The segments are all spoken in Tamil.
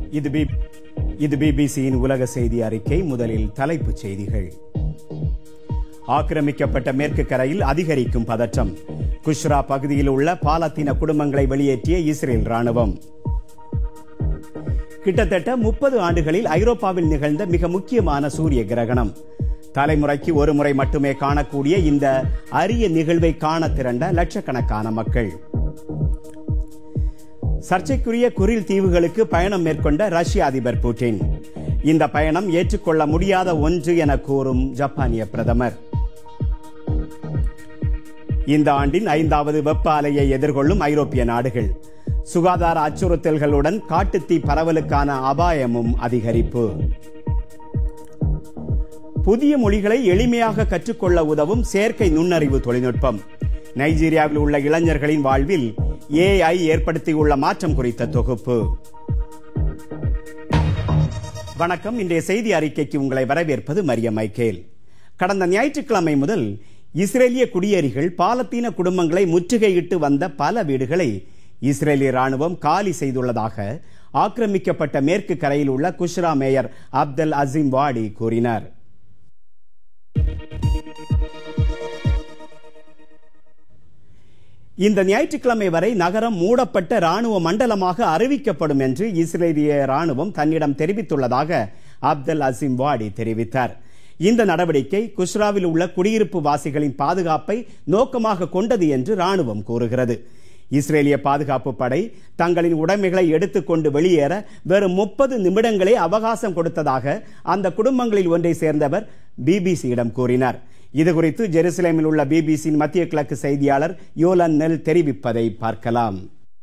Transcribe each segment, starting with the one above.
இது பி இது பிபிசியின் உலக செய்தி அறிக்கை முதலில் தலைப்புச் செய்திகள் ஆக்கிரமிக்கப்பட்ட மேற்கு கரையில் அதிகரிக்கும் பதற்றம் குஷ்ரா பகுதியில் உள்ள பாலத்தீன குடும்பங்களை வெளியேற்றிய இஸ்ரேல் ராணுவம் கிட்டத்தட்ட முப்பது ஆண்டுகளில் ஐரோப்பாவில் நிகழ்ந்த மிக முக்கியமான சூரிய கிரகணம் தலைமுறைக்கு ஒரு முறை மட்டுமே காணக்கூடிய இந்த அரிய நிகழ்வை காண திரண்ட லட்சக்கணக்கான மக்கள் சர்ச்சைக்குரிய குரில் தீவுகளுக்கு பயணம் மேற்கொண்ட ரஷ்ய அதிபர் புட்டின் இந்த பயணம் ஏற்றுக்கொள்ள முடியாத ஒன்று என கூறும் ஜப்பானிய பிரதமர் இந்த ஆண்டின் ஐந்தாவது வெப்ப அலையை எதிர்கொள்ளும் ஐரோப்பிய நாடுகள் சுகாதார அச்சுறுத்தல்களுடன் காட்டுத்தீ பரவலுக்கான அபாயமும் அதிகரிப்பு புதிய மொழிகளை எளிமையாக கற்றுக்கொள்ள உதவும் செயற்கை நுண்ணறிவு தொழில்நுட்பம் நைஜீரியாவில் உள்ள இளைஞர்களின் வாழ்வில் ஏஐ ஏற்படுத்தியுள்ள மாற்றம் குறித்த தொகுப்பு வணக்கம் இன்றைய செய்தி அறிக்கைக்கு உங்களை வரவேற்பது மரிய மைக்கேல் கடந்த ஞாயிற்றுக்கிழமை முதல் இஸ்ரேலிய குடியேறிகள் பாலத்தீன குடும்பங்களை முற்றுகையிட்டு வந்த பல வீடுகளை இஸ்ரேலிய ராணுவம் காலி செய்துள்ளதாக ஆக்கிரமிக்கப்பட்ட மேற்கு கரையில் உள்ள குஷ்ரா மேயர் அப்தல் அசீம் வாடி கூறினார் இந்த ஞாயிற்றுக்கிழமை வரை நகரம் மூடப்பட்ட ராணுவ மண்டலமாக அறிவிக்கப்படும் என்று இஸ்ரேலிய ராணுவம் தன்னிடம் தெரிவித்துள்ளதாக அப்தல் அசீம் வாடி தெரிவித்தார் இந்த நடவடிக்கை குஷ்ராவில் உள்ள குடியிருப்பு வாசிகளின் பாதுகாப்பை நோக்கமாக கொண்டது என்று ராணுவம் கூறுகிறது இஸ்ரேலிய பாதுகாப்பு படை தங்களின் உடைமைகளை எடுத்துக்கொண்டு வெளியேற வெறும் முப்பது நிமிடங்களே அவகாசம் கொடுத்ததாக அந்த குடும்பங்களில் ஒன்றை சேர்ந்தவர் பிபிசியிடம் கூறினார் இதுகுறித்து ஜெருசலேமில் உள்ள பிபிசியின் மத்திய கிழக்கு செய்தியாளர் யோலன் நெல் தெரிவிப்பதை பார்க்கலாம்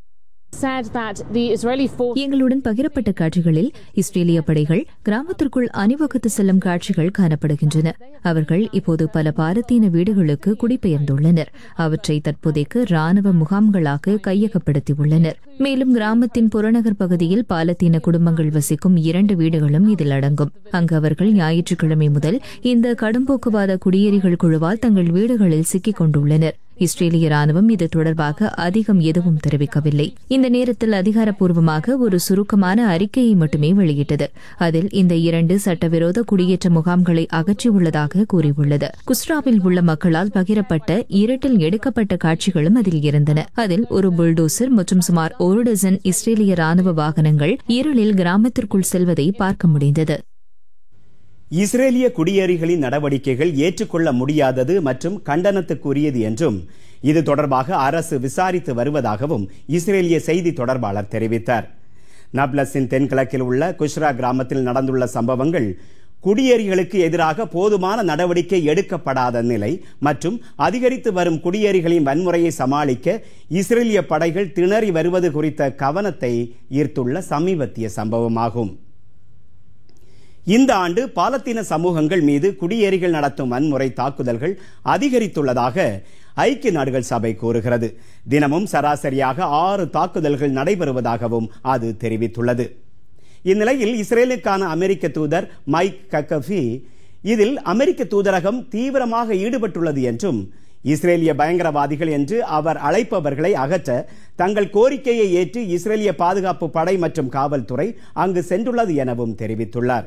எங்களுடன் பகிரப்பட்ட காட்சிகளில் இஸ்ரேலிய படைகள் கிராமத்திற்குள் அணிவகுத்து செல்லும் காட்சிகள் காணப்படுகின்றன அவர்கள் இப்போது பல பாலத்தீன வீடுகளுக்கு குடிபெயர்ந்துள்ளனர் அவற்றை தற்போதைக்கு ராணுவ முகாம்களாக கையகப்படுத்தியுள்ளனர் மேலும் கிராமத்தின் புறநகர் பகுதியில் பாலத்தீன குடும்பங்கள் வசிக்கும் இரண்டு வீடுகளும் இதில் அடங்கும் அங்கு அவர்கள் ஞாயிற்றுக்கிழமை முதல் இந்த கடும்போக்குவாத குடியேறிகள் குழுவால் தங்கள் வீடுகளில் சிக்கிக் கொண்டுள்ளனர் இஸ்ரேலிய ராணுவம் இது தொடர்பாக அதிகம் எதுவும் தெரிவிக்கவில்லை இந்த நேரத்தில் அதிகாரப்பூர்வமாக ஒரு சுருக்கமான அறிக்கையை மட்டுமே வெளியிட்டது அதில் இந்த இரண்டு சட்டவிரோத குடியேற்ற முகாம்களை அகற்றியுள்ளதாக கூறியுள்ளது குஸ்ராவில் உள்ள மக்களால் பகிரப்பட்ட இருட்டில் எடுக்கப்பட்ட காட்சிகளும் அதில் இருந்தன அதில் ஒரு புல்டோசர் மற்றும் சுமார் ஒரு டசன் இஸ்ரேலிய ராணுவ வாகனங்கள் இருளில் கிராமத்திற்குள் செல்வதை பார்க்க முடிந்தது இஸ்ரேலிய குடியேறிகளின் நடவடிக்கைகள் ஏற்றுக்கொள்ள முடியாதது மற்றும் கண்டனத்துக்குரியது என்றும் இது தொடர்பாக அரசு விசாரித்து வருவதாகவும் இஸ்ரேலிய செய்தி தொடர்பாளர் தெரிவித்தார் நப்லஸின் தென்கிழக்கில் உள்ள குஷ்ரா கிராமத்தில் நடந்துள்ள சம்பவங்கள் குடியேறிகளுக்கு எதிராக போதுமான நடவடிக்கை எடுக்கப்படாத நிலை மற்றும் அதிகரித்து வரும் குடியேறிகளின் வன்முறையை சமாளிக்க இஸ்ரேலிய படைகள் திணறி வருவது குறித்த கவனத்தை ஈர்த்துள்ள சமீபத்திய சம்பவமாகும் இந்த ஆண்டு பாலத்தீன சமூகங்கள் மீது குடியேறிகள் நடத்தும் வன்முறை தாக்குதல்கள் அதிகரித்துள்ளதாக ஐக்கிய நாடுகள் சபை கூறுகிறது தினமும் சராசரியாக ஆறு தாக்குதல்கள் நடைபெறுவதாகவும் அது தெரிவித்துள்ளது இந்நிலையில் இஸ்ரேலுக்கான அமெரிக்க தூதர் மைக் கக்கஃபி இதில் அமெரிக்க தூதரகம் தீவிரமாக ஈடுபட்டுள்ளது என்றும் இஸ்ரேலிய பயங்கரவாதிகள் என்று அவர் அழைப்பவர்களை அகற்ற தங்கள் கோரிக்கையை ஏற்று இஸ்ரேலிய பாதுகாப்பு படை மற்றும் காவல்துறை அங்கு சென்றுள்ளது எனவும் தெரிவித்துள்ளார்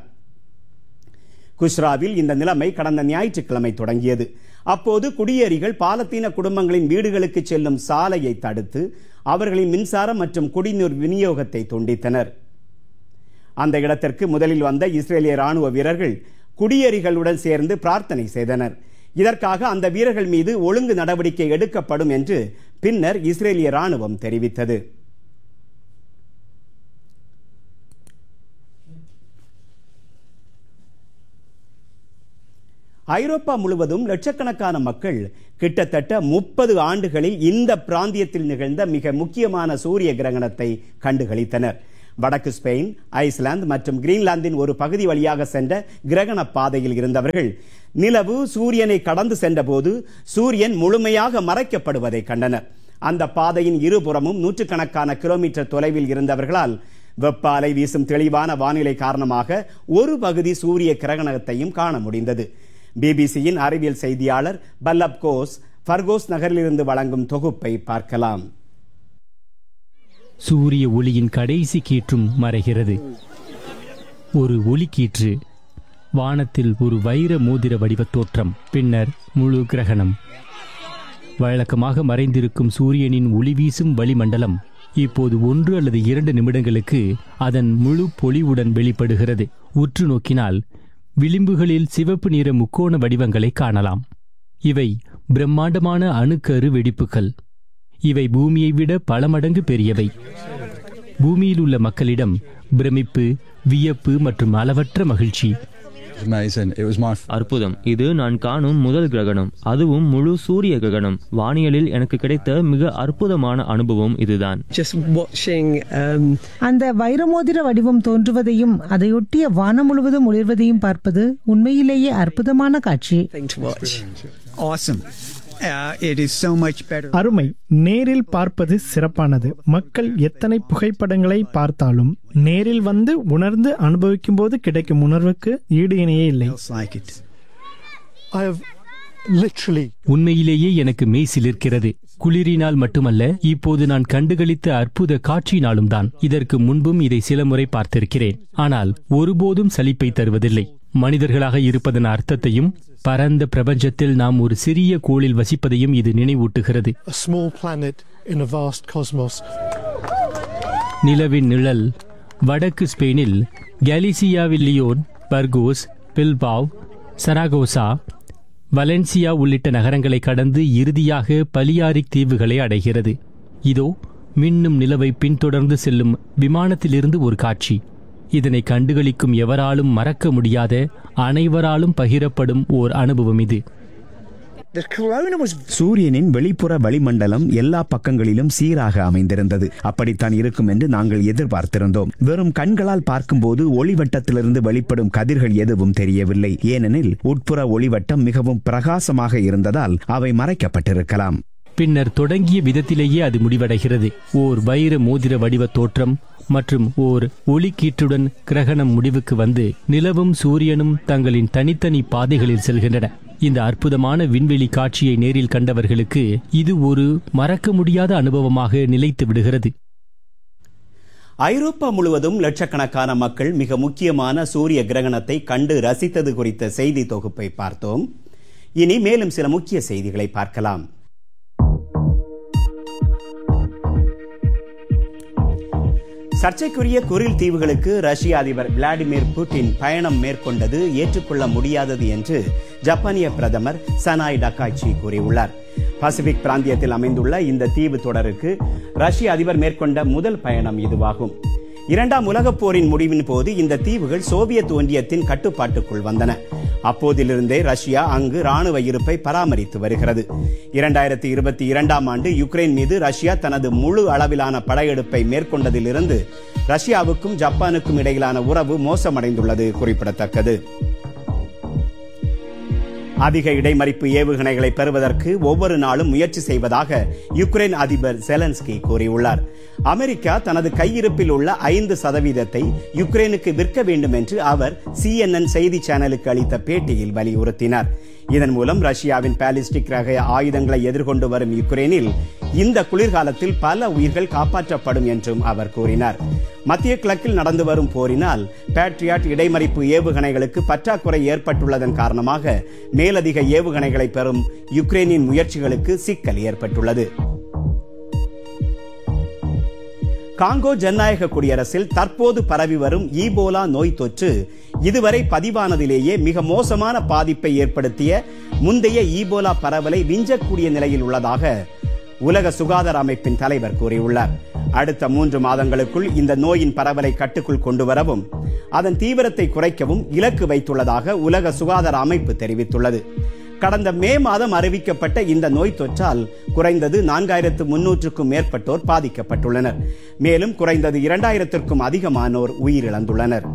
குஷ்ராவில் இந்த நிலைமை கடந்த ஞாயிற்றுக்கிழமை தொடங்கியது அப்போது குடியேறிகள் பாலத்தீன குடும்பங்களின் வீடுகளுக்கு செல்லும் சாலையை தடுத்து அவர்களின் மின்சாரம் மற்றும் குடிநீர் விநியோகத்தை துண்டித்தனர் அந்த இடத்திற்கு முதலில் வந்த இஸ்ரேலிய ராணுவ வீரர்கள் குடியேறிகளுடன் சேர்ந்து பிரார்த்தனை செய்தனர் இதற்காக அந்த வீரர்கள் மீது ஒழுங்கு நடவடிக்கை எடுக்கப்படும் என்று பின்னர் இஸ்ரேலிய ராணுவம் தெரிவித்தது ஐரோப்பா முழுவதும் லட்சக்கணக்கான மக்கள் கிட்டத்தட்ட முப்பது ஆண்டுகளில் இந்த பிராந்தியத்தில் நிகழ்ந்த மிக முக்கியமான சூரிய கிரகணத்தை கண்டுகளித்தனர் வடக்கு ஸ்பெயின் ஐஸ்லாந்து மற்றும் கிரீன்லாந்தின் ஒரு பகுதி வழியாக சென்ற கிரகண பாதையில் இருந்தவர்கள் நிலவு சூரியனை கடந்து சென்றபோது சூரியன் முழுமையாக மறைக்கப்படுவதை கண்டனர் அந்த பாதையின் இருபுறமும் நூற்றுக்கணக்கான கிலோமீட்டர் தொலைவில் இருந்தவர்களால் வெப்ப அலை வீசும் தெளிவான வானிலை காரணமாக ஒரு பகுதி சூரிய கிரகணத்தையும் காண முடிந்தது பிபிசியின் அறிவியல் செய்தியாளர் பல்லப் கோஸ் ஃபர்கோஸ் நகரிலிருந்து வழங்கும் தொகுப்பை பார்க்கலாம் சூரிய ஒளியின் கடைசி கீற்றும் மறைகிறது ஒரு ஒளிக்கீற்று வானத்தில் ஒரு வைர மோதிர வடிவத் தோற்றம் பின்னர் முழு கிரகணம் வழக்கமாக மறைந்திருக்கும் சூரியனின் ஒளி வீசும் வளிமண்டலம் இப்போது ஒன்று அல்லது இரண்டு நிமிடங்களுக்கு அதன் முழு பொலிவுடன் வெளிப்படுகிறது உற்று நோக்கினால் விளிம்புகளில் சிவப்பு நிற முக்கோண வடிவங்களை காணலாம் இவை பிரம்மாண்டமான அணுக்கரு வெடிப்புகள் இவை பூமியை விட பல மடங்கு பெரியவை பூமியில் உள்ள மக்களிடம் பிரமிப்பு வியப்பு மற்றும் அளவற்ற மகிழ்ச்சி amazing. It was my அற்புதம் இது நான் காணும் முதல் கிரகணம் அதுவும் முழு சூரிய கிரகணம் வானியலில் எனக்கு கிடைத்த மிக அற்புதமான அனுபவம் இதுதான் just watching um, அந்த வைரமோதிர வடிவம் தோன்றுவதையும் அதையொட்டிய வானம் முழுவதும் ஒளிர்வதையும் பார்ப்பது உண்மையிலேயே அற்புதமான காட்சி thing to watch. awesome. Uh, it is so much better. அருமை நேரில் பார்ப்பது சிறப்பானது மக்கள் எத்தனை புகைப்படங்களை பார்த்தாலும் நேரில் வந்து உணர்ந்து அனுபவிக்கும் போது கிடைக்கும் உணர்வுக்கு ஈடு இணையே இல்லை Else like it. I have literally உண்மையிலேயே எனக்கு மெய் சிலிர்க்கிறது குளிரினால் மட்டுமல்ல இப்போது நான் கண்டுகளித்த அற்புத காட்சியினாலும் தான் இதற்கு முன்பும் இதை சில முறை பார்த்திருக்கிறேன் ஆனால் ஒருபோதும் சலிப்பை தருவதில்லை மனிதர்களாக இருப்பதன் அர்த்தத்தையும் பரந்த பிரபஞ்சத்தில் நாம் ஒரு சிறிய கோளில் வசிப்பதையும் இது நினைவூட்டுகிறது a small planet in a vast cosmos. நிலவின் நிழல் வடக்கு ஸ்பெயினில் கேலிசியாவில் Leon Burgos Bilbao Zaragoza Valencia உள்ளிட்ட நகரங்களை கடந்து இறுதியாக பலியாரிக் தீவுகளை அடைகிறது இதோ மின்னும் நிலவை பின்தொடர்ந்து செல்லும் விமானத்திலிருந்து ஒரு காட்சி இதனை கண்டுகளிக்கும் எவராலும் மறக்க முடியாத அனைவராலும் பகிரப்படும் ஓர் அனுபவம் இது The corona was சூரியனின் வெளிப்புற வளிமண்டலம் எல்லா பக்கங்களிலும் சீராக அமைந்திருந்தது அப்படித்தான் இருக்கும் என்று நாங்கள் எதிர்பார்த்திருந்தோம் வெறும் கண்களால் பார்க்கும்போது ஒளிவட்டத்திலிருந்து வெளிப்படும் கதிர்கள் எதுவும் தெரியவில்லை ஏனெனில் உட்புற ஒளிவட்டம் மிகவும் பிரகாசமாக இருந்ததால் அவை மறைக்கப்பட்டிருக்கலாம் பின்னர் தொடங்கிய விதத்திலேயே அது முடிவடைகிறது ஓர் வைர மோதிர வடிவ தோற்றம் மற்றும் ஓர் ஒளிக்கீற்றுடன் கிரகணம் முடிவுக்கு வந்து நிலவும் சூரியனும் தங்களின் தனித்தனி பாதைகளில் செல்கின்றன இந்த அற்புதமான விண்வெளி காட்சியை நேரில் கண்டவர்களுக்கு இது ஒரு மறக்க முடியாத அனுபவமாக நிலைத்து விடுகிறது ஐரோப்பா முழுவதும் லட்சக்கணக்கான மக்கள் மிக முக்கியமான சூரிய கிரகணத்தை கண்டு ரசித்தது குறித்த செய்தி தொகுப்பை பார்த்தோம் இனி மேலும் சில முக்கிய செய்திகளை பார்க்கலாம் சர்ச்சைக்குரிய குரில் தீவுகளுக்கு ரஷ்ய அதிபர் விளாடிமிர் புட்டின் பயணம் மேற்கொண்டது ஏற்றுக்கொள்ள முடியாதது என்று ஜப்பானிய பிரதமர் சனாய் டக்காய்ச்சி கூறியுள்ளார் பசிபிக் பிராந்தியத்தில் அமைந்துள்ள இந்த தீவு தொடருக்கு ரஷ்ய அதிபர் மேற்கொண்ட முதல் பயணம் இதுவாகும் இரண்டாம் உலகப் போரின் முடிவின் போது இந்த தீவுகள் சோவியத் ஒன்றியத்தின் கட்டுப்பாட்டுக்குள் வந்தன அப்போதிலிருந்தே ரஷ்யா அங்கு ராணுவ இருப்பை பராமரித்து வருகிறது இரண்டாயிரத்தி இருபத்தி இரண்டாம் ஆண்டு யுக்ரைன் மீது ரஷ்யா தனது முழு அளவிலான படையெடுப்பை மேற்கொண்டதிலிருந்து ரஷ்யாவுக்கும் ஜப்பானுக்கும் இடையிலான உறவு மோசமடைந்துள்ளது குறிப்பிடத்தக்கது அதிக இடைமறிப்பு ஏவுகணைகளை பெறுவதற்கு ஒவ்வொரு நாளும் முயற்சி செய்வதாக யுக்ரைன் அதிபர் செலன்ஸ்கி கூறியுள்ளார் அமெரிக்கா தனது கையிருப்பில் உள்ள ஐந்து சதவீதத்தை யுக்ரைனுக்கு விற்க வேண்டும் என்று அவர் சிஎன்என் செய்தி சேனலுக்கு அளித்த பேட்டியில் வலியுறுத்தினார் இதன் மூலம் ரஷ்யாவின் பாலிஸ்டிக் ரக ஆயுதங்களை எதிர்கொண்டு வரும் யுக்ரைனில் இந்த குளிர்காலத்தில் பல உயிர்கள் காப்பாற்றப்படும் என்றும் அவர் கூறினார் மத்திய கிழக்கில் நடந்து வரும் போரினால் பேட்ரியாட் இடைமறிப்பு ஏவுகணைகளுக்கு பற்றாக்குறை ஏற்பட்டுள்ளதன் காரணமாக மேலதிக ஏவுகணைகளை பெறும் யுக்ரைனின் முயற்சிகளுக்கு சிக்கல் ஏற்பட்டுள்ளது காங்கோ ஜனநாயக குடியரசில் தற்போது பரவி வரும் ஈபோலா நோய் தொற்று இதுவரை பதிவானதிலேயே மிக மோசமான பாதிப்பை ஏற்படுத்திய முந்தைய ஈபோலா பரவலை விஞ்சக்கூடிய நிலையில் உள்ளதாக உலக சுகாதார அமைப்பின் தலைவர் கூறியுள்ளார் அடுத்த மூன்று மாதங்களுக்குள் இந்த நோயின் பரவலை கட்டுக்குள் கொண்டு வரவும் அதன் தீவிரத்தை குறைக்கவும் இலக்கு வைத்துள்ளதாக உலக சுகாதார அமைப்பு தெரிவித்துள்ளது கடந்த மே மாதம் அறிவிக்கப்பட்ட இந்த நோய் தொற்றால் குறைந்தது நான்காயிரத்து முன்னூற்றுக்கும் மேற்பட்டோர் பாதிக்கப்பட்டுள்ளனர் மேலும் குறைந்தது இரண்டாயிரத்திற்கும் அதிகமானோர் உயிரிழந்துள்ளனர்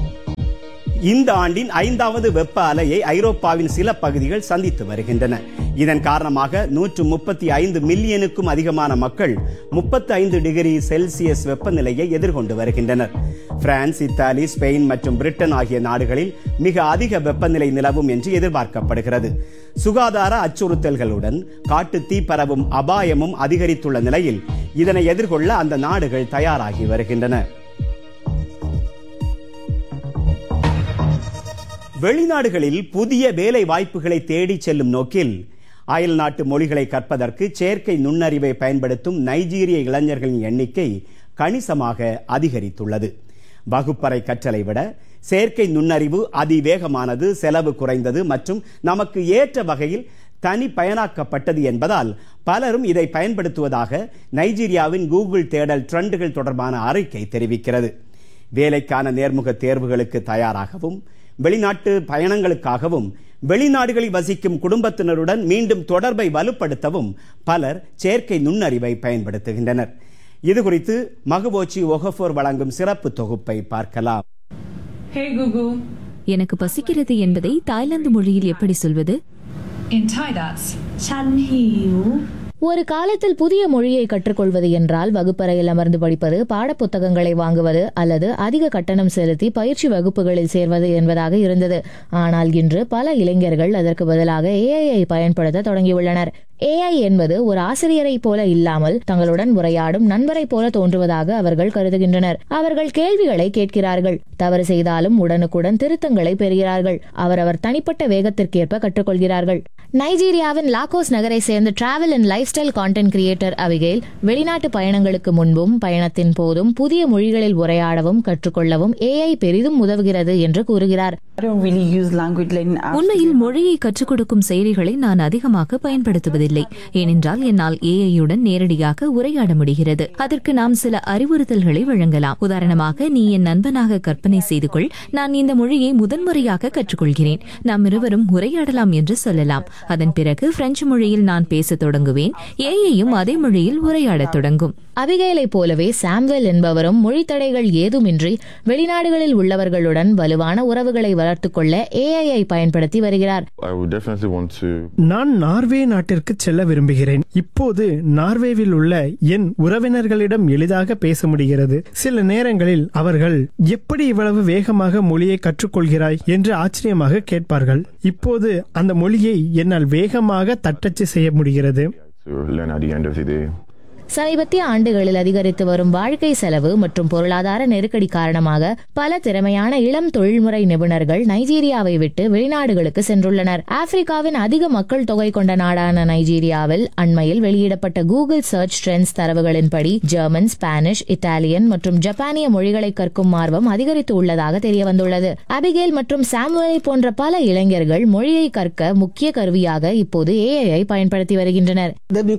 இந்த ஆண்டின் ஐந்தாவது வெப்ப அலையை ஐரோப்பாவின் சில பகுதிகள் சந்தித்து வருகின்றன இதன் காரணமாக நூற்று முப்பத்தி ஐந்து மில்லியனுக்கும் அதிகமான மக்கள் முப்பத்தி ஐந்து டிகிரி செல்சியஸ் வெப்பநிலையை எதிர்கொண்டு வருகின்றனர் பிரான்ஸ் இத்தாலி ஸ்பெயின் மற்றும் பிரிட்டன் ஆகிய நாடுகளில் மிக அதிக வெப்பநிலை நிலவும் என்று எதிர்பார்க்கப்படுகிறது சுகாதார அச்சுறுத்தல்களுடன் காட்டு தீ பரவும் அபாயமும் அதிகரித்துள்ள நிலையில் இதனை எதிர்கொள்ள அந்த நாடுகள் தயாராகி வருகின்றன வெளிநாடுகளில் புதிய வேலை வாய்ப்புகளை தேடிச் செல்லும் நோக்கில் அயல் நாட்டு மொழிகளை கற்பதற்கு செயற்கை நுண்ணறிவை பயன்படுத்தும் நைஜீரிய இளைஞர்களின் எண்ணிக்கை கணிசமாக அதிகரித்துள்ளது வகுப்பறை கற்றலை விட செயற்கை நுண்ணறிவு அதிவேகமானது செலவு குறைந்தது மற்றும் நமக்கு ஏற்ற வகையில் தனி பயனாக்கப்பட்டது என்பதால் பலரும் இதை பயன்படுத்துவதாக நைஜீரியாவின் கூகுள் தேடல் ட்ரெண்டுகள் தொடர்பான அறிக்கை தெரிவிக்கிறது வேலைக்கான நேர்முக தேர்வுகளுக்கு தயாராகவும் வெளிநாட்டு பயணங்களுக்காகவும் வெளிநாடுகளில் வசிக்கும் குடும்பத்தினருடன் மீண்டும் தொடர்பை வலுப்படுத்தவும் பலர் செயற்கை நுண்ணறிவை பயன்படுத்துகின்றனர் இது குறித்து மகுபோச்சி ஒகஃபோர் வழங்கும் சிறப்பு தொகுப்பை பார்க்கலாம் Hey Google. எனக்கு பசிக்கிறது என்பதை தாய்லாந்து மொழியில் எப்படி சொல்வது In Thai that's ฉันหิว ஒரு காலத்தில் புதிய மொழியை கற்றுக்கொள்வது என்றால் வகுப்பறையில் அமர்ந்து படிப்பது பாடப்புத்தகங்களை வாங்குவது அல்லது அதிக கட்டணம் செலுத்தி பயிற்சி வகுப்புகளில் சேர்வது என்பதாக இருந்தது ஆனால் இன்று பல இளைஞர்கள் அதற்கு பதிலாக ஏஐ பயன்படுத்த தொடங்கியுள்ளனர் ஏஐ என்பது ஒரு ஆசிரியரை போல இல்லாமல் தங்களுடன் உரையாடும் நண்பரை போல தோன்றுவதாக அவர்கள் கருதுகின்றனர் அவர்கள் கேள்விகளை கேட்கிறார்கள் தவறு செய்தாலும் உடனுக்குடன் திருத்தங்களை பெறுகிறார்கள் அவரவர் தனிப்பட்ட வேகத்திற்கேற்ப கற்றுக்கொள்கிறார்கள் நைஜீரியாவின் லாகோஸ் நகரை சேர்ந்த travel and lifestyle content creator அவிகேல் வெளிநாட்டு பயணங்களுக்கு முன்பும் பயணத்தின் போதும் புதிய மொழிகளில் உரையாடவும் கற்றுக்கொள்ளவும் ஏஐ பெரிதும் உதவுகிறது என்று கூறுகிறார் உண்மையில் மொழியை கற்றுக் கொடுக்கும் செயலிகளை நான் அதிகமாக பயன்படுத்துவதில்லை ஏனென்றால் என்னால் ஏஐயுடன் நேரடியாக உரையாட முடிகிறது அதற்கு நாம் சில அறிவுறுத்தல்களை வழங்கலாம் உதாரணமாக நீ என் நண்பனாக கற்பனை செய்து கொள் நான் இந்த மொழியை முதன்முறையாக கற்றுக்கொள்கிறேன் நாம் இருவரும் உரையாடலாம் என்று சொல்லலாம் அதன் பிறகு பிரெஞ்சு மொழியில் நான் பேசத் தொடங்குவேன் ஏஐயும் அதே மொழியில் உரையாடத் தொடங்கும் அபிகேலை போலவே சாம்வெல் என்பவரும் மொழி தடைகள் ஏதுமின்றி வெளிநாடுகளில் உள்ளவர்களுடன் வலுவான உறவுகளை வளர்த்துக் கொள்ள ஏஐயை பயன்படுத்தி வருகிறார் நான் நார்வே நாட்டிற்கு செல்ல விரும்புகிறேன் இப்போது நார்வேவில் உள்ள என் உறவினர்களிடம் எளிதாக பேச முடிகிறது சில நேரங்களில் அவர்கள் எப்படி இவ்வளவு வேகமாக மொழியை கற்றுக்கொள்கிறாய் என்று ஆச்சரியமாக கேட்பார்கள் இப்போது அந்த மொழியை என்னால் வேகமாக தட்டச்சு செய்ய முடிகிறது சமீபத்திய ஆண்டுகளில் அதிகரித்து வரும் வாழ்க்கை செலவு மற்றும் பொருளாதார நெருக்கடி காரணமாக பல திறமையான இளம் தொழில்முறை நிபுணர்கள் நைஜீரியாவை விட்டு வெளிநாடுகளுக்கு சென்றுள்ளனர் ஆப்பிரிக்காவின் அதிக மக்கள் தொகை கொண்ட நாடான நைஜீரியாவில் அண்மையில் வெளியிடப்பட்ட கூகுள் சர்ச் ட்ரெண்ட்ஸ் தரவுகளின்படி ஜெர்மன் ஸ்பானிஷ் இத்தாலியன் மற்றும் ஜப்பானிய மொழிகளை கற்கும் ஆர்வம் அதிகரித்து உள்ளதாக தெரிய வந்துள்ளது அபிகேல் மற்றும் சாமுவலை போன்ற பல இளைஞர்கள் மொழியை கற்க முக்கிய கருவியாக இப்போது ஏஐயை பயன்படுத்தி வருகின்றனர்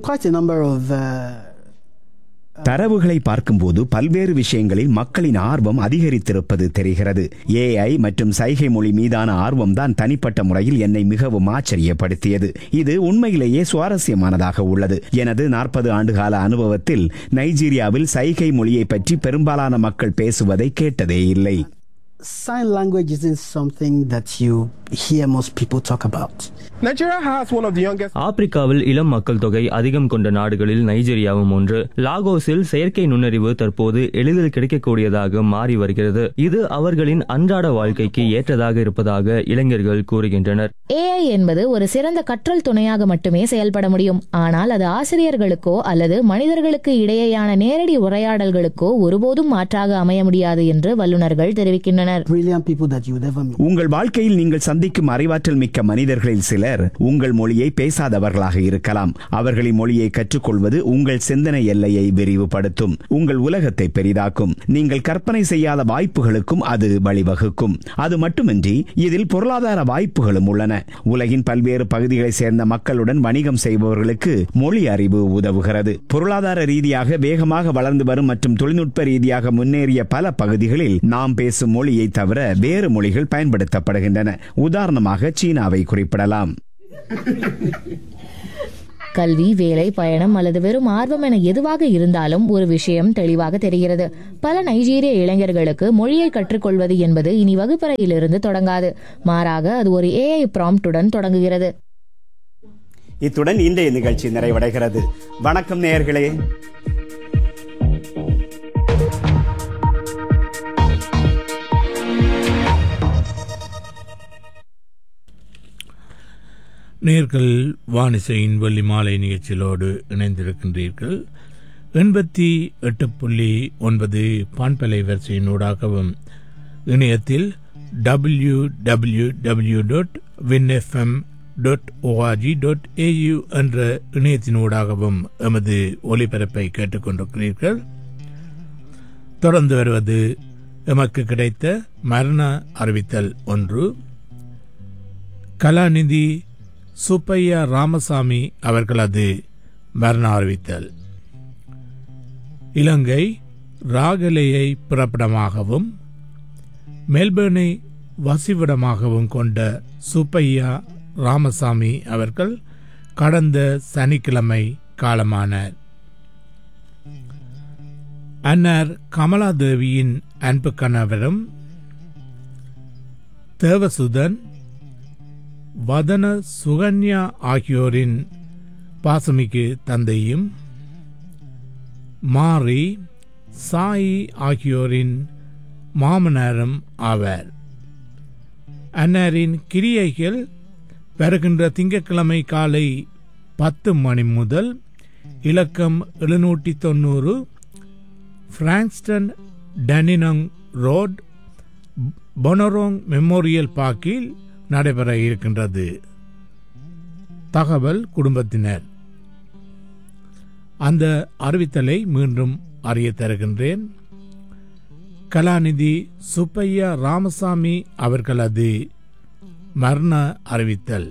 தரவுகளை பார்க்கும்போது பல்வேறு விஷயங்களில் மக்களின் ஆர்வம் அதிகரித்திருப்பது தெரிகிறது ஏஐ மற்றும் சைகை மொழி மீதான ஆர்வம்தான் தனிப்பட்ட முறையில் என்னை மிகவும் ஆச்சரியப்படுத்தியது இது உண்மையிலேயே சுவாரஸ்யமானதாக உள்ளது எனது நாற்பது ஆண்டுகால அனுபவத்தில் நைஜீரியாவில் சைகை மொழியை பற்றி பெரும்பாலான மக்கள் பேசுவதை கேட்டதே இல்லை Sign language isn't something that you hear most people talk about. Nigeria has one of the youngest. ஆப்பிரிக்காவில் இளம் மக்கள் தொகை அதிகம் கொண்ட நாடுகளில் நைஜீரியாவும் ஒன்று லாகோஸில் செயற்கை நுண்ணறிவு தற்போது எளிதில் கிடைக்கக்கூடியதாக மாறி வருகிறது இது அவர்களின் அன்றாட வாழ்க்கைக்கு ஏற்றதாக இருப்பதாக இளைஞர்கள் கூறுகின்றனர் ஏஐ என்பது ஒரு சிறந்த கற்றல் துணையாக மட்டுமே செயல்பட முடியும் ஆனால் அது ஆசிரியர்களுக்கோ அல்லது மனிதர்களுக்கு இடையேயான நேரடி உரையாடல்களுக்கோ ஒருபோதும் மாற்றாக அமைய முடியாது என்று வல்லுநர்கள் தெரிவிக்கின்றனர் உங்கள் வாழ்க்கையில் நீங்கள் சந்திக்கும் அறிவாற்றல் மிக்க மனிதர்களில் சிலர் உங்கள் மொழியை பேசாதவர்களாக இருக்கலாம் அவர்களின் மொழியை கற்றுக்கொள்வது உங்கள் சிந்தனை எல்லையை விரிவுபடுத்தும் உங்கள் உலகத்தை பெரிதாக்கும் நீங்கள் கற்பனை செய்யாத வாய்ப்புகளுக்கும் அது வழிவகுக்கும் அது மட்டுமின்றி இதில் பொருளாதார வாய்ப்புகளும் உள்ளன உலகின் பல்வேறு பகுதிகளைச் சேர்ந்த மக்களுடன் வணிகம் செய்பவர்களுக்கு மொழி அறிவு உதவுகிறது பொருளாதார ரீதியாக வேகமாக வளர்ந்து வரும் மற்றும் தொழில்நுட்ப ரீதியாக முன்னேறிய பல பகுதிகளில் நாம் பேசும் மொழியை தவிர வேறு மொழிகள் பயன்படுத்தப்படுகின்றன உதாரணமாக சீனாவை குறிப்பிடலாம் கல்வி வேலை பயணம் அல்லது வெறும் ஆர்வம் என எதுவாக இருந்தாலும் ஒரு விஷயம் தெளிவாக தெரிகிறது பல நைஜீரிய இளைஞர்களுக்கு மொழியை கற்றுக்கொள்வது என்பது இனி வகுப்பறையிலிருந்து தொடங்காது மாறாக அது ஒரு ஏஐ ப்ராம்ப்டுடன் தொடங்குகிறது இத்துடன் இன்றைய நிகழ்ச்சி நிறைவடைகிறது வணக்கம் நேயர்களே நேர்கள் வானிசையின் வெள்ளி மாலை நிகழ்ச்சியிலோடு இணைந்திருக்கின்றீர்கள் எண்பத்தி எட்டு புள்ளி ஒன்பது பான்பலை வரிசையினூடாகவும் இணையத்தில் W W W dot Win FM dot O R G dot A U என்ற இணையத்தினூடாகவும் எமது ஒலிபரப்பை கேட்டுக்கொண்டிருக்கிறீர்கள் தொடர்ந்து வருவது எமக்கு கிடைத்த மரண அறிவித்தல் ஒன்று கலாநிதி சுப்பையா ராமசாமி அவர்களது மரண அறிவித்தல் இலங்கை ராகலேயை பிறப்பிடமாகவும் மெல்பர்னை வசிவிடமாகவும் கொண்ட சுப்பையா ராமசாமி அவர்கள் கடந்த சனிக்கிழமை காலமானார் அன்னார் கமலாதேவியின் அன்பு கணவரும் தேவசுதன் வதன சுகன்யா ஆகியோரின் பாசமிக்கு தந்தையும் மாரி சாயி ஆகியோரின் மாமனாரும் ஆவார் அன்னாரின் கிரியைகள் வருகின்ற திங்கட்கிழமை காலை பத்து மணி முதல் இலக்கம் எழுநூற்றி தொண்ணூறு பிராங்ஸ்டன் டனினங் ரோட் பொனரோங் மெமோரியல் பார்க்கில் நடைபெற இருக்கின்றது தகவல் குடும்பத்தினர் அந்த அறிவித்தலை மீண்டும் அறிய தருகின்றேன் கலாநிதி சுப்பையா ராமசாமி அவர்களது மரண அறிவித்தல்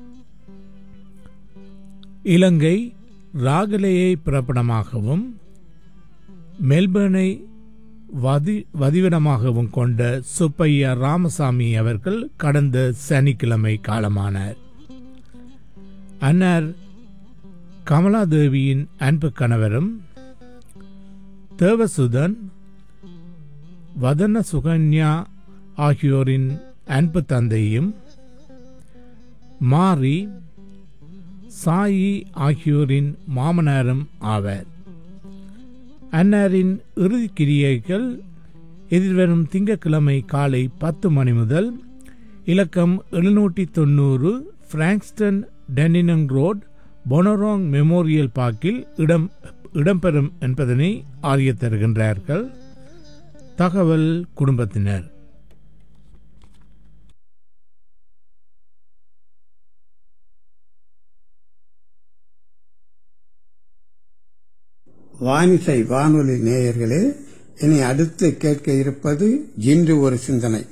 இலங்கை ராகலேயை பிறப்பிடமாகவும் மெல்பர்னை வதி வதிவிடமாகவும் கொண்ட சுப்பையா ராமசாமி அவர்கள் கடந்த சனிக்கிழமை காலமானார் அன்னார் கமலாதேவியின் அன்பு கணவரும் தேவசுதன் வதன சுகன்யா ஆகியோரின் அன்பு தந்தையும் மாரி சாயி ஆகியோரின் மாமனாரும் ஆவர் அன்னாரின் இறுதி கிரியைகள் எதிர்வரும் திங்கட்கிழமை காலை பத்து மணி முதல் இலக்கம் எழுநூற்றி தொண்ணூறு பிராங்ஸ்டன் டெனினங் ரோட் பொனரோங் மெமோரியல் பார்க்கில் இடம் இடம்பெறும் என்பதனை அறிய தருகின்றார்கள் தகவல் குடும்பத்தினர் வானிசை வானொலி நேயர்களே இனி அடுத்து கேட்க இருப்பது இன்று ஒரு சிந்தனை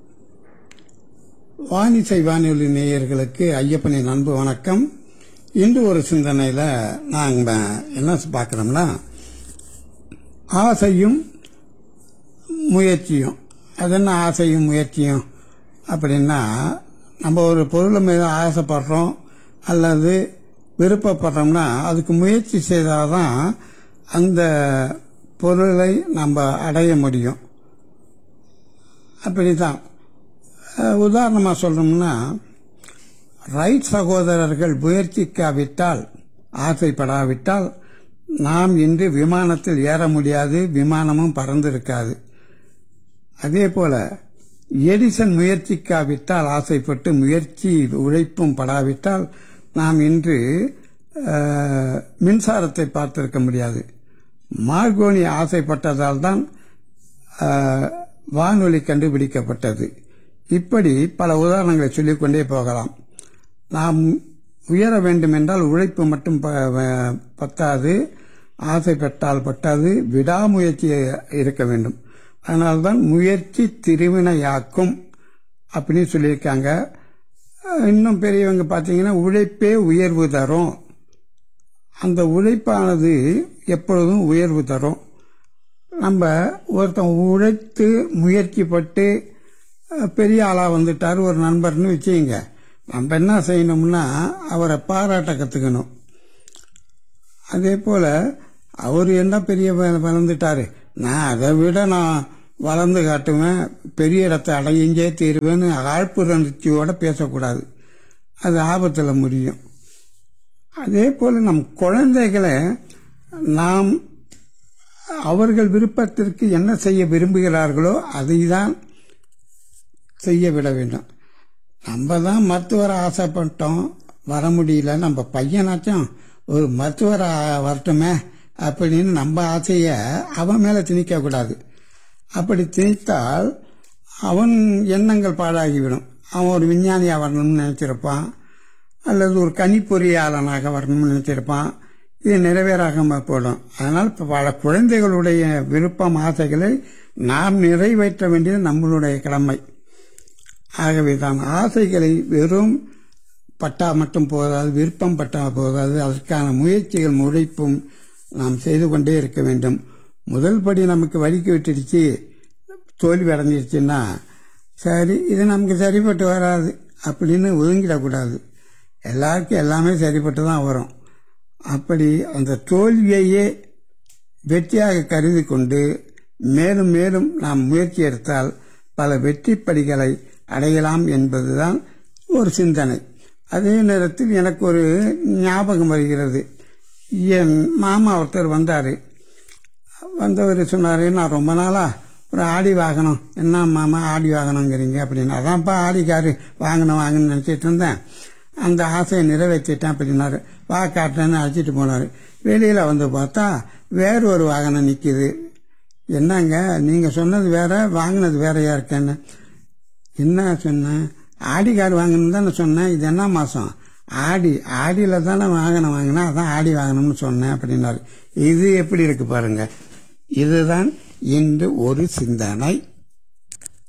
வானிசை வானொலி நேயர்களுக்கு ஐயப்பனின் அன்பு வணக்கம் இன்று ஒரு சிந்தனையில நாங்க என்ன பார்க்கிறோம்னா ஆசையும் முயற்சியும் அது என்ன ஆசையும் முயற்சியும் அப்படின்னா நம்ம ஒரு பொருளை மீது ஆசைப்படுறோம் அல்லது விருப்பப்படுறோம்னா அதுக்கு முயற்சி செய்தாதான் அந்த பொருளை நம்ம அடைய முடியும் அப்படிதான் உதாரணமாக சொல்லணும்னா ரைட் சகோதரர்கள் முயற்சிக்காவிட்டால் ஆசைப்படாவிட்டால் நாம் இன்று விமானத்தில் ஏற முடியாது விமானமும் பறந்திருக்காது அதே போல எடிசன் முயற்சிக்காவிட்டால் ஆசைப்பட்டு முயற்சி உழைப்பும் படாவிட்டால் நாம் இன்று மின்சாரத்தை பார்த்திருக்க முடியாது மார்கோனி ஆசைப்பட்டதால் தான் வானொலி கண்டுபிடிக்கப்பட்டது இப்படி பல உதாரணங்களை சொல்லிக்கொண்டே போகலாம் நாம் உயர வேண்டும் என்றால் உழைப்பு மட்டும் பத்தாது ஆசைப்பட்டால் பட்டாது விடாமுயற்சி இருக்க வேண்டும் அதனால்தான் முயற்சி திருவினையாக்கும் அப்படின்னு சொல்லியிருக்காங்க இன்னும் பெரியவங்க பார்த்தீங்கன்னா உழைப்பே உயர்வு தரும் அந்த உழைப்பானது எப்பொழுதும் உயர்வு தரும் நம்ம ஒருத்தன் உழைத்து முயற்சி பட்டு பெரிய ஆளாக வந்துட்டார் ஒரு நண்பர்னு வச்சுங்க நம்ம என்ன செய்யணும்னா அவரை பாராட்ட கற்றுக்கணும் அதே போல் அவர் என்ன பெரிய வளர்ந்துட்டாரு நான் அதை விட நான் வளர்ந்து காட்டுவேன் பெரிய இடத்தை அடைஞ்சே தீருவேன்னு ஆழ்ப்புணர்ச்சியோட பேசக்கூடாது அது ஆபத்தில் முடியும் அதே போல நம் குழந்தைகளை நாம் அவர்கள் விருப்பத்திற்கு என்ன செய்ய விரும்புகிறார்களோ அதை தான் செய்ய விட வேண்டும் நம்ம தான் மருத்துவர் ஆசைப்பட்டோம் வர முடியல நம்ம பையனாச்சும் ஒரு மருத்துவர் ஆ- வரட்டுமே அப்படின்னு நம்ம ஆசையை அவன் மேலே திணிக்கக்கூடாது அப்படி திணித்தால் அவன் எண்ணங்கள் பாழாகிவிடும் அவன் ஒரு விஞ்ஞானியாக வரணும்னு நினச்சிருப்பான் அல்லது ஒரு கணிப்பொறியாளனாக வரணும்னு நினச்சிருப்பான் இது நிறைவேறாம போடும் அதனால் இப்ப பல குழந்தைகளுடைய விருப்பம் ஆசைகளை நாம் நிறைவேற்ற வேண்டியது நம்மளுடைய கடமை ஆகவே தான் ஆசைகளை வெறும் பட்டா மட்டும் போதாது விருப்பம் பட்டா போதாது அதற்கான முயற்சிகள் உழைப்பும் நாம் செய்து கொண்டே இருக்க வேண்டும் முதல் படி நமக்கு வலிக்கு விட்டுடுச்சு தோல்வி அடைஞ்சிருச்சுன்னா சரி இது நமக்கு சரிப்பட்டு வராது அப்படின்னு ஒதுங்கிடக்கூடாது எல்லாருக்கும் எல்லாமே சரிப்பட்டு தான் வரும் அப்படி அந்த தோல்வியையே வெற்றியாக கருதி கொண்டு மேலும் மேலும் நாம் முயற்சி எடுத்தால் பல வெற்றி படிகளை அடையலாம் என்பதுதான் ஒரு சிந்தனை அதே நேரத்தில் எனக்கு ஒரு ஞாபகம் வருகிறது என் மாமா ஒருத்தர் வந்தார் வந்தவர் சொன்னார் நான் ரொம்ப நாளா ஒரு ஆடி வாகனம் என்ன மாமா ஆடி வாகனங்கிறீங்க அப்படின்னு அதான்ப்பா ஆடி காரு வாங்கணும் வாங்கணும்னு நினச்சிட்டு இருந்தேன் அந்த ஆசையை நிறைவேற்றிட்டேன் அப்படின்னாரு வா காட்டுறேன்னு அழைச்சிட்டு போனார் வெளியில் வந்து பார்த்தா வேற ஒரு வாகனம் நிற்கிது என்னங்க நீங்கள் சொன்னது வேற வாங்கினது வேறையா இருக்கேன்னு என்ன சொன்னேன் ஆடி கார் வாங்கணும்னு தான் சொன்னேன் இது என்ன மாதம் ஆடி ஆடியில் தானே வாகனம் வாங்கினேன் அதான் ஆடி வாங்கணும்னு சொன்னேன் அப்படின்னாரு இது எப்படி இருக்கு பாருங்க இதுதான் இன்று ஒரு சிந்தனை